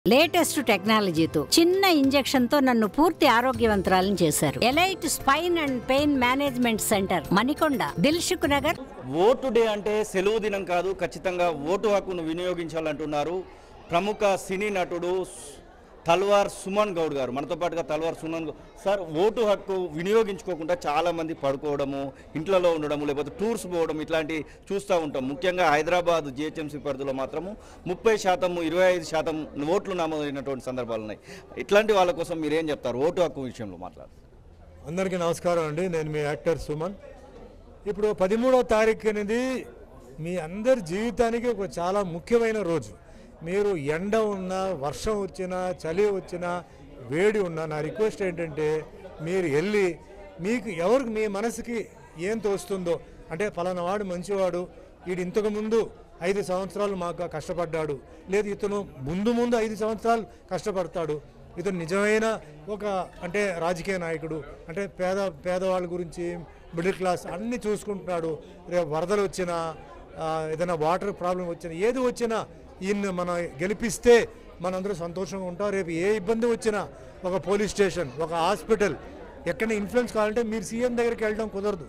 latest టెక్నాలజీతో చిన్న injection తో నన్ను పూర్తి ఆరోగ్యవంతురాలను చేశారు elite spine and pain management centre Manikonda Dilsukhnagar vote day అంటే సెలవు దినం కాదు ఖచ్చితంగా ఓటు హక్కును వినియోగించాలంటున్నారు ప్రముఖ సినీ నటుడు స్- తల్వార్ సుమన్ గౌడ్ గారు మనతో పాటుగా తల్వార్ సుమన్ గౌడ్ సార్ ఓటు హక్కు వినియోగించుకోకుండా చాలా మంది పడుకోవడము ఇంట్లలో ఉండడము లేకపోతే టూర్స్ పోవడం ఇట్లాంటి చూస్తూ ఉంటాం ముఖ్యంగా హైదరాబాద్ జిహెచ్ఎంసీ పరిధిలో మాత్రము ముప్పై శాతం ఇరవై ఐదు శాతం ఓట్లు నమోదైనటువంటి సందర్భాలు ఉన్నాయి ఇట్లాంటి వాళ్ళ కోసం మీరేం చెప్తారు ఓటు హక్కు విషయంలో మాట్లాడు అందరికీ నమస్కారం అండి నేను మీ యాక్టర్ సుమన్ ఇప్పుడు పదిమూడవ తారీఖు అనేది మీ అందరి జీవితానికి ఒక చాలా ముఖ్యమైన రోజు మీరు ఎండ ఉన్నా వర్షం వచ్చినా చలి వచ్చినా వేడి ఉన్నా నా రిక్వెస్ట్ ఏంటంటే మీరు వెళ్ళి మీకు ఎవరికి మీ మనసుకి ఏం తోస్తుందో అంటే పలానా వాడు మంచివాడు వీడు ఇంతకు ముందు ఐదు సంవత్సరాలు మాకు కష్టపడ్డాడు లేదు ఇతను ముందు ముందు ఐదు సంవత్సరాలు కష్టపడతాడు ఇతను నిజమైన ఒక అంటే రాజకీయ నాయకుడు అంటే పేద పేదవాళ్ళ గురించి మిడిల్ క్లాస్ అన్ని చూసుకుంటున్నాడు రేపు వరదలు వచ్చినా ఆ, ఏదైనా వాటర్ ప్రాబ్లం వచ్చినా ఏది వచ్చినా ఈయన్ని మనం గెలిపిస్తే మనందరూ సంతోషంగా ఉంటాం రేపు ఏ ఇబ్బంది వచ్చినా ఒక పోలీస్ స్టేషన్ ఒక హాస్పిటల్ ఎక్కడ ఇన్ఫ్లుయెన్స్ కావాలంటే మీరు సీఎం దగ్గరికి వెళ్ళడం కుదరదు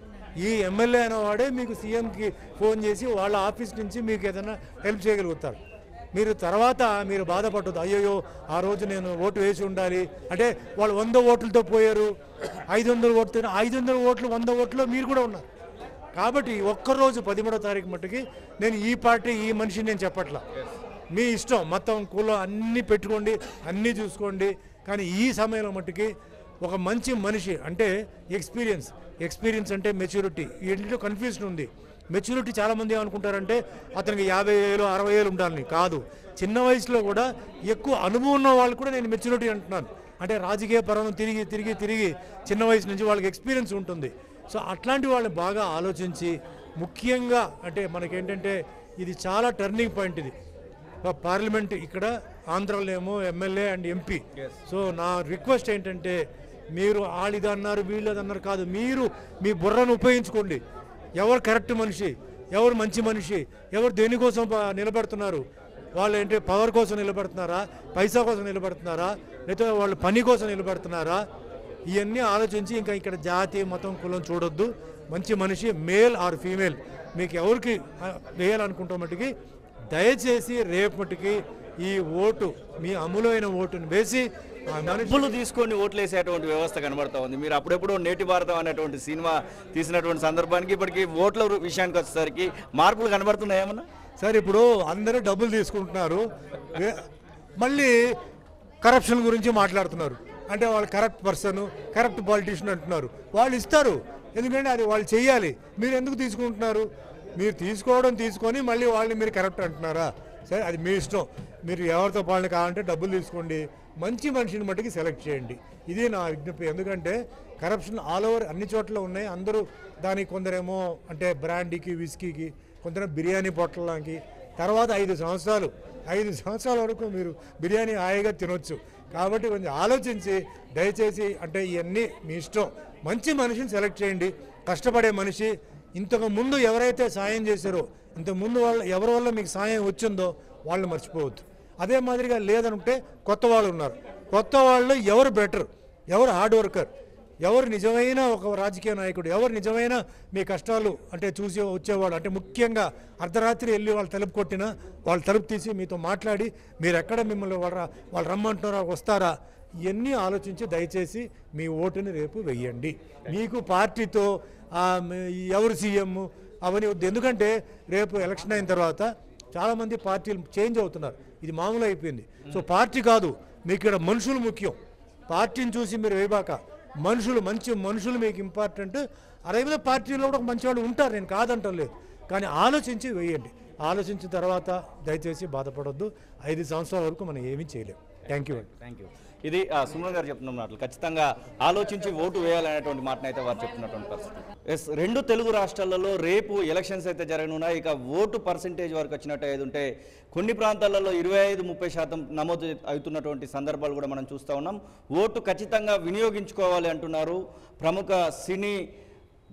ఈ ఎమ్మెల్యే అయిన వాడే మీకు సీఎంకి ఫోన్ చేసి వాళ్ళ ఆఫీస్ నుంచి మీకు ఏదైనా హెల్ప్ చేయగలుగుతారు మీరు తర్వాత మీరు బాధపడదు అయ్యో ఆ రోజు నేను ఓటు వేసి ఉండాలి అంటే వాళ్ళు వంద ఓట్లతో పోయారు ఐదు వందల ఓట్లు ఐదు వందల ఓట్లు వంద ఓట్లు మీరు కూడా ఉన్నారు కాబట్టి ఒక్కరోజు పదిమూడో తారీఖు మట్టుకి నేను ఈ పార్టీ ఈ మనిషిని నేను చెప్పట్లా మీ ఇష్టం మొత్తం కులం అన్నీ పెట్టుకోండి అన్నీ చూసుకోండి కానీ ఈ సమయంలో మట్టుకి ఒక మంచి మనిషి అంటే ఎక్స్పీరియన్స్ ఎక్స్పీరియన్స్ అంటే మెచ్యూరిటీ ఇంట్లో కన్ఫ్యూజన్ ఉంది మెచ్యూరిటీ చాలామంది ఏమనుకుంటారంటే అతనికి యాభై ఏళ్ళు అరవై ఏళ్ళు ఉండాలని కాదు చిన్న వయసులో కూడా ఎక్కువ అనుభవం ఉన్న వాళ్ళు కూడా నేను మెచ్యూరిటీ అంటున్నాను అంటే రాజకీయ పరంగా తిరిగి తిరిగి తిరిగి చిన్న వయసు నుంచి వాళ్ళకి ఎక్స్పీరియన్స్ ఉంటుంది సో అట్లాంటి వాళ్ళని బాగా ఆలోచించి ముఖ్యంగా అంటే మనకేంటంటే ఇది చాలా టర్నింగ్ పాయింట్ ఇది ప- పార్లమెంట్ ఇక్కడ ఆంధ్రాలో ఏమో ఎమ్మెల్యే అండ్ ఎంపీ సో నా రిక్వెస్ట్ ఏంటంటే మీరు వాళ్ళది అన్నారు వీళ్ళది అన్నారు కాదు మీరు మీ బుర్రను ఉపయోగించుకోండి ఎవరు కరెక్ట్ మనిషి ఎవరు మంచి మనిషి ఎవరు దేనికోసం ప- నిలబడుతున్నారు వాళ్ళు ఏంటి పవర్ కోసం నిలబడుతున్నారా పైసా కోసం నిలబడుతున్నారా లేకపోతే వాళ్ళు పని కోసం నిలబడుతున్నారా ఇవన్నీ ఆలోచించి ఇంకా ఇక్కడ జాతి మతం కులం చూడొద్దు మంచి మనిషి మేల్ ఆర్ ఫీమేల్ మీకు ఎవరికి ఆ, వేయాలనుకుంటే మట్టుకి దయచేసి రేపు మట్టుకి ఈ ఓటు మీ అమూలమైన ఓటుని వేసి ఆ మనిషి డబ్బులు తీసుకొని ఓట్లేసేటువంటి వ్యవస్థ కనబడతా ఉంది మీరు అప్పుడెప్పుడు నేటి భారతం అనేటువంటి సినిమా తీసినటువంటి సందర్భానికి ఇప్పటికి ఓట్ల రు- విషయానికి వచ్చేసరికి మార్పులు కనబడుతున్నాయి ఏమన్నా సార్ ఇప్పుడు అందరూ డబ్బులు తీసుకుంటున్నారు వే- మళ్ళీ కరప్షన్ గురించి మాట్లాడుతున్నారు అంటే వాళ్ళు కరప్ట్ పర్సన్ కరప్ట్ పాలిటీషియన్ అంటున్నారు వాళ్ళు ఇస్తారు ఎందుకంటే అది వాళ్ళు చేయాలి మీరు ఎందుకు తీసుకుంటున్నారు మీరు తీసుకోవడం తీసుకొని మళ్ళీ వాళ్ళని మీరు కరప్ట్ అంటున్నారా సరే అది మీ ఇష్టం మీరు ఎవరితో పాలన కావాలంటే డబ్బులు తీసుకోండి మంచి మనిషిని మట్టుకి సెలెక్ట్ చేయండి ఇది నా విజ్ఞప్తి ఎందుకంటే కరప్షన్ ఆల్ ఓవర్ అన్ని చోట్ల ఉన్నాయి అందరూ దానికి కొందరేమో అంటే బ్రాండీకి విస్కీకి కొందరు బిర్యానీ పొట్టలకి తర్వాత ఐదు సంవత్సరాలు ఐదు సంవత్సరాల వరకు మీరు బిర్యానీ హాయిగా తినొచ్చు కాబట్టి కొంచెం ఆలోచించి దయచేసి అంటే ఇవన్నీ మీ ఇష్టం మంచి మనిషిని సెలెక్ట్ చేయండి కష్టపడే మనిషి ఇంతకు ముందు ఎవరైతే సాయం చేశారో ఇంతకు ముందు వాళ్ళ ఎవరి వల్ల మీకు సాయం వచ్చిందో వాళ్ళు మర్చిపోవద్దు అదే మాదిరిగా లేదనుంటే కొత్త వాళ్ళు ఉన్నారు కొత్త వాళ్ళు ఎవరు బెటర్ ఎవరు హార్డ్ వర్కర్ ఎవరు నిజమైన ఒక రాజకీయ నాయకుడు ఎవరు నిజమైన మీ కష్టాలు అంటే చూసి వచ్చేవాడు అంటే ముఖ్యంగా అర్ధరాత్రి వెళ్ళి వాళ్ళు తలుపు కొట్టినా వాళ్ళు తలుపు తీసి మీతో మాట్లాడి మీరు ఎక్కడ మిమ్మల్ని వాళ్ళ వాళ్ళు రమ్మంటున్నారా వస్తారా ఇవన్నీ ఆలోచించి దయచేసి మీ ఓటుని రేపు వెయ్యండి మీకు పార్టీతో ఆ, మీ- ఎవరు సీఎం అవన్నీ వద్దు ఎందుకంటే రేపు ఎలక్షన్ అయిన తర్వాత చాలామంది పార్టీలు చేంజ్ అవుతున్నారు ఇది మామూలు అయిపోయింది సో పార్టీ కాదు మీకు ఇక్కడ మనుషులు ముఖ్యం పార్టీని చూసి మీరు వేయబాక మనుషులు మంచి మనుషులు మీకు ఇంపార్టెంట్ అదే విధంగా పార్టీలో కూడా మంచి వాళ్ళు ఉంటారు నేను కాదంటలేదు కానీ ఆలోచించి వేయండి ఆలోచించిన తర్వాత దయచేసి బాధపడొద్దు ఐదు సంవత్సరాల వరకు మనం ఏమీ చేయలేం థ్యాంక్ యూ అండి థ్యాంక్ యూ ఇది ఆ, సుమన్ గారు చెప్తున్న మాటలు ఖచ్చితంగా ఆలోచించి ఓటు వేయాలనేటువంటి మాటను అయితే వారు చెప్తున్నటువంటి పరిస్థితి ఎస్ రెండు తెలుగు రాష్ట్రాలలో రేపు ఎలక్షన్స్ అయితే జరగనున్నాయి ఇక ఓటు పర్సంటేజ్ వరకు వచ్చినట్టు అయితే ఉంటే కొన్ని ప్రాంతాలలో ఇరవై ఐదు ముప్పై శాతం నమోదు అవుతున్నటువంటి సందర్భాలు కూడా మనం చూస్తూ ఉన్నాం ఓటు ఖచ్చితంగా వినియోగించుకోవాలి అంటున్నారు ప్రముఖ సినీ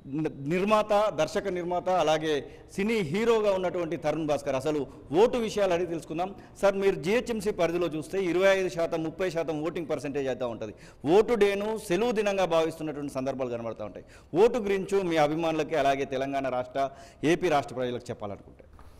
న- నిర్మాత దర్శక నిర్మాత అలాగే సినీ హీరోగా ఉన్నటువంటి తరుణ్ భాస్కర్ అసలు ఓటు విషయాలు అడిగి తెలుసుకుందాం సార్ మీరు జిహెచ్ఎంసీ పరిధిలో చూస్తే ఇరవై ఐదు శాతం ముప్పై శాతం ఓటింగ్ పర్సెంటేజ్ అయితే ఉంటుంది ఓటు డేను సెలవు దినంగా భావిస్తున్నటువంటి సందర్భాలు కనబడుతూ ఉంటాయి ఓటు గురించి మీ అభిమానులకి అలాగే తెలంగాణ రాష్ట్ర ఏపీ రాష్ట్ర ప్రజలకు చెప్పాలనుకుంటే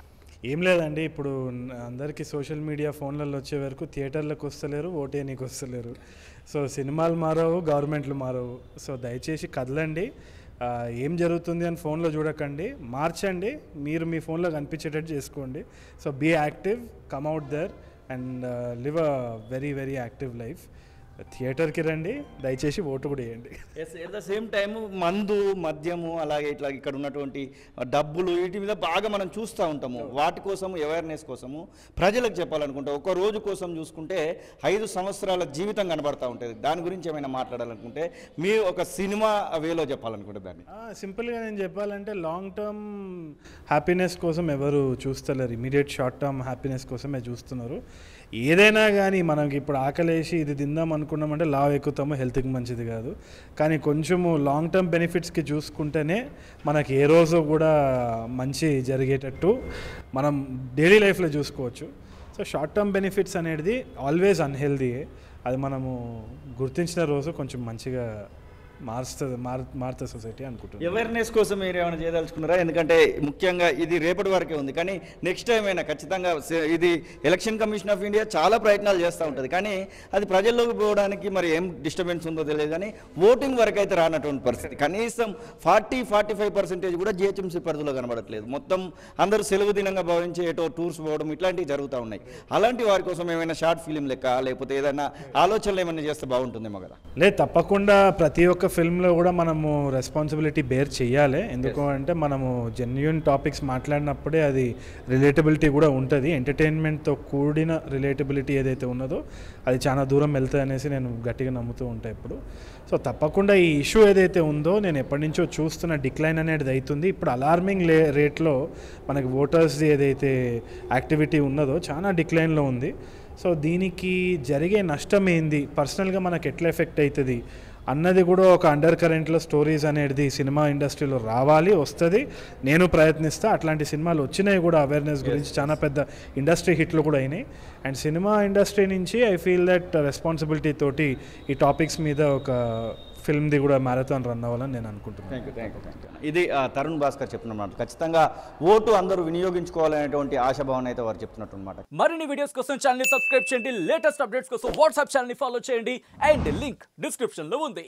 ఏం లేదండి ఇప్పుడు న- అందరికీ సోషల్ మీడియా ఫోన్లలో వచ్చే వరకు థియేటర్లకు వస్తలేరు ఓటేనికి వస్తలేరు సో సినిమాలు మారవు గవర్నమెంట్లు మారవు సో దయచేసి కదలండి ఆ, ఏం జరుగుతుంది అని ఫోన్లో చూడకండి మార్చండి మీరు మీ ఫోన్లో కనిపించేటట్టు చేసుకోండి so be active come out there and live a very very active life థియేటర్కి రండి దయచేసి ఓటు కూడా వేయండి yes at the same time మందు మద్యము అలాగే ఇట్లా ఇక్కడ ఉన్నటువంటి డబ్బులు వీటి మీద బాగా మనం చూస్తూ ఉంటాము వాటి కోసం అవేర్నెస్ కోసము ప్రజలకు చెప్పాలనుకుంటే ఒక రోజు కోసం చూసుకుంటే ఐదు సంవత్సరాల జీవితం కనబడతా ఉంటుంది దాని గురించి ఏమైనా మాట్లాడాలనుకుంటే మీ ఒక సినిమా వేలో చెప్పాలనుకుంటే దాన్ని ఆ, సింపుల్గా నేను చెప్పాలంటే లాంగ్ టర్మ్ హ్యాపీనెస్ కోసం ఎవరు చూస్తలేరు ఇమీడియట్ షార్ట్ టర్మ్ హ్యాపీనెస్ కోసమే చూస్తున్నారు ఏదైనా కానీ మనకి ఇప్పుడు ఆకలేసి ఇది తిందాం అనుకున్నామంటే లావ్ ఎక్కుతామో హెల్త్కి మంచిది కాదు కానీ కొంచెము లాంగ్ టర్మ్ బెనిఫిట్స్కి చూసుకుంటేనే మనకి ఏ రోజు కూడా మంచి జరిగేటట్టు మనం డైలీ లైఫ్లో చూసుకోవచ్చు సో షార్ట్ టర్మ్ బెనిఫిట్స్ అనేది ఆల్వేస్ అన్హెల్దీయే అది మనము గుర్తించిన రోజు కొంచెం మంచిగా మారుస్తుంది మార్ మారుతుంది సొసైటీ అనుకుంటున్నాను అవేర్నెస్ కోసం మీరు ఏమైనా చేయదలుచుకున్నారా ఎందుకంటే ముఖ్యంగా ఇది రేపటి వరకే ఉంది కానీ నెక్స్ట్ టైం అయినా ఖచ్చితంగా సే- ఇది ఎలక్షన్ కమిషన్ ఆఫ్ ఇండియా చాలా ప్రయత్నాలు చేస్తూ ఉంటుంది కానీ అది ప్రజల్లోకి పోవడానికి మరి ఏం డిస్టర్బెన్స్ ఉందో తెలియదు కానీ ఓటింగ్ వరకు అయితే రానటువంటి పరిస్థితి కనీసం ఫార్టీ ఫార్టీ ఫైవ్ పర్సెంటేజ్ కూడా జిహెచ్ఎంసీ పరిధిలో కనబడట్లేదు మొత్తం అందరూ సెలవు దినంగా భావించి ఏటో టూర్స్ పోవడం ఇట్లాంటివి జరుగుతూ ఉన్నాయి అలాంటి వారి కోసం ఏమైనా షార్ట్ ఫిలిం లెక్క లేకపోతే ఏదైనా ఆలోచనలు ఏమైనా చేస్తే బాగుంటుందేమో కదా లేదు తప్పకుండా ప్రతి ఒక్క ఫిల్మ్లో కూడా మనము రెస్పాన్సిబిలిటీ బేర్ చేయాలి ఎందుకు అంటే మనము జెన్యున్ టాపిక్స్ మాట్లాడినప్పుడే అది రిలేటబిలిటీ కూడా ఉంటుంది ఎంటర్టైన్మెంట్తో కూడిన రిలేటబిలిటీ ఏదైతే ఉన్నదో అది చాలా దూరం వెళ్తుంది అనేసి నేను గట్టిగా నమ్ముతూ ఉంటాను ఇప్పుడు సో తప్పకుండా ఈ ఇష్యూ ఏదైతే ఉందో నేను ఎప్పటి నుంచో చూస్తున్న డిక్లైన్ అనేది అవుతుంది ఇప్పుడు అలార్మింగ్ లే రేట్లో మనకి ఓటర్స్ ఏదైతే యాక్టివిటీ ఉన్నదో చాలా డిక్లైన్లో ఉంది సో దీనికి జరిగే నష్టం ఏంది పర్సనల్గా మనకు ఎట్లా ఎఫెక్ట్ అవుతుంది అన్నది కూడా ఒక అండర్ కరెంట్లో స్టోరీస్ అనేది సినిమా ఇండస్ట్రీలో రావాలి వస్తుంది నేను ప్రయత్నిస్తా అట్లాంటి సినిమాలు వచ్చినాయి కూడా అవేర్నెస్ గురించి చాలా పెద్ద ఇండస్ట్రీ హిట్లు కూడా అయినాయి అండ్ సినిమా ఇండస్ట్రీ నుంచి ఐ ఫీల్ దట్ రెస్పాన్సిబిలిటీ తోటి ఈ టాపిక్స్ మీద ఒక ఫిల్మ్ది కూడా మ్యారథాన్ రన్ అవ్వాలని నేను అనుకుంటున్నాను thank you thank you thank you ఇది ఆ, తరుణ్ భాస్కర్ చెప్తున్నమాట ఖచ్చితంగా ఓటు అందరూ వినియోగించుకోవాలనేటువంటి ఆశాభావన అయితే వారు చెప్తున్నట్టు అనమాట మరిన్ని వీడియోస్ కోసం ఛానల్ ని సబ్స్క్రైబ్ చేయండి లేటెస్ట్ అప్డేట్స్ కోసం వాట్సాప్ ఛానల్ ని ఫాలో చేయండి అండ్ లింక్ డిస్క్రిప్షన్ లో ఉంది